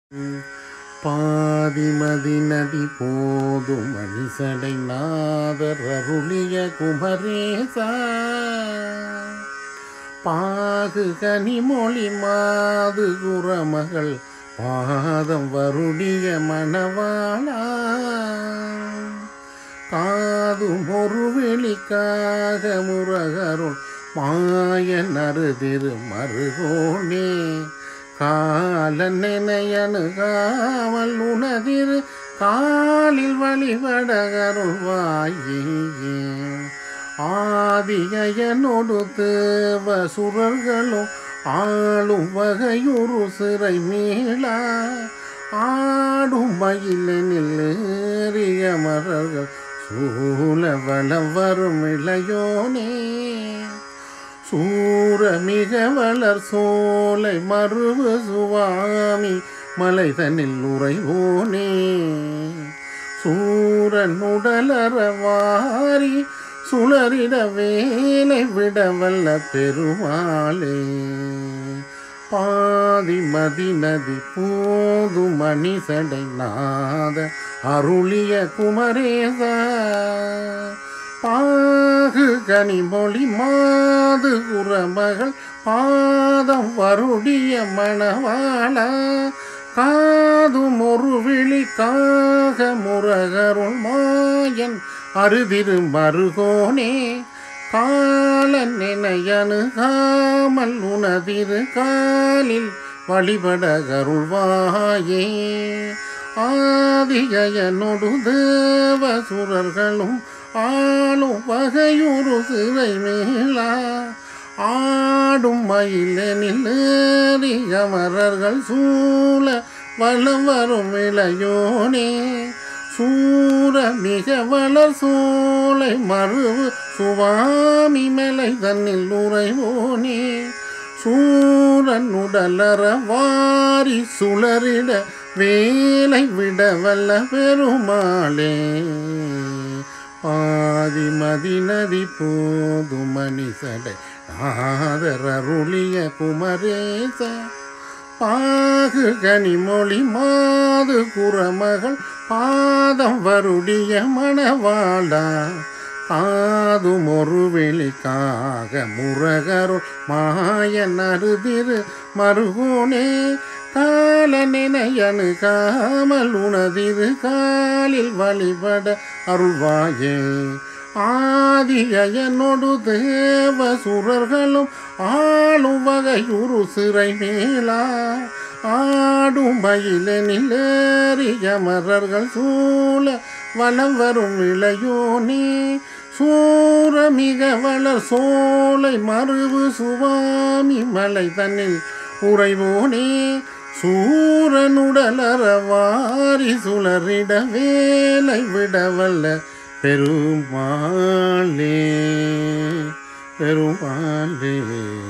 பாதிமதி நதி போதும் மணிசடை நாதர் அருளிய குமரேசா பாகு கனிமொழி மாது குரமகள் பாதம் வருடிய மணவாளா காதும் ஒரு வெளிக்காக முரகருள் மாய நறுதிரு மருகோனே காலன் நினையணுகாமல் உனதிரு காலில் வழிபடகருள் வாயே ஆதியனொடு தேவ சுரர்களும் ஆளும் வகையுறு சிறை மீளா ஆடும் மயிலனில் ஏறிய மரர்கள் சூழ வளம் வரும் இளையோனே சூர மிக வளர் சோலை மருவு சுவாமி மலை தன்னில் உறைவோனே சூரன் உடலற வாரி சுழறிட வேலை விட வல்ல பெருமாளே பாதி மதி நதி போது மணிசடை நாத அருளிய குமரேசா பாகு கனிமொழி மாது குரமகள் பாதம் வருடிய மணவாளா காதும் ஒரு விழிக்காக முரகருள் மாயன் அருதிரு மருகோனே காலன் நினையணுகாமல் உனதிரு காலில் வழிபட கருள்வாயே ஆதியனொடு தேவ சுரர்களும் ஆளும் வகையுறு சிறை மேலா ஆடும் மயிலனில் ஏறி அமரர்கள் சூழ வளம் வரும் இளையோனே சூர மிக வளர் சோலை மருவு சுவாமி மலை தன்னில் உறைவோனே சூரன் உடலற வாரி சுழறிட வேலை விட வல்ல பெருமாளே பாதி மதி நதி போது மணிசடை ஆதரருளிய குமரேச பாகு கனிமொழி மாது குரமகள் பாதம் வருடிய மணவாளா காதும் ஒரு வெளிக்காக முரகருள் மாய நறுதிரு மருகோனே கால நினையனு காமல் உனதிரு காலில் வழிபட அருள்வாயே ஆதியனொடு தேவ சுரர்களும் ஆளும் வகையுறு சிறை மேலா ஆடும் மயிலனில் ஏறிய மரர்கள் சூழ வலம் வரும் இளையோனே சூரமிக வளர் சோலை மருவு சுவாமி மலை தன்னில் உறைவோனே சூரனுடலற வாரி சுழறிட வேலை விடவல்ல பெருமாளே பெருமாளே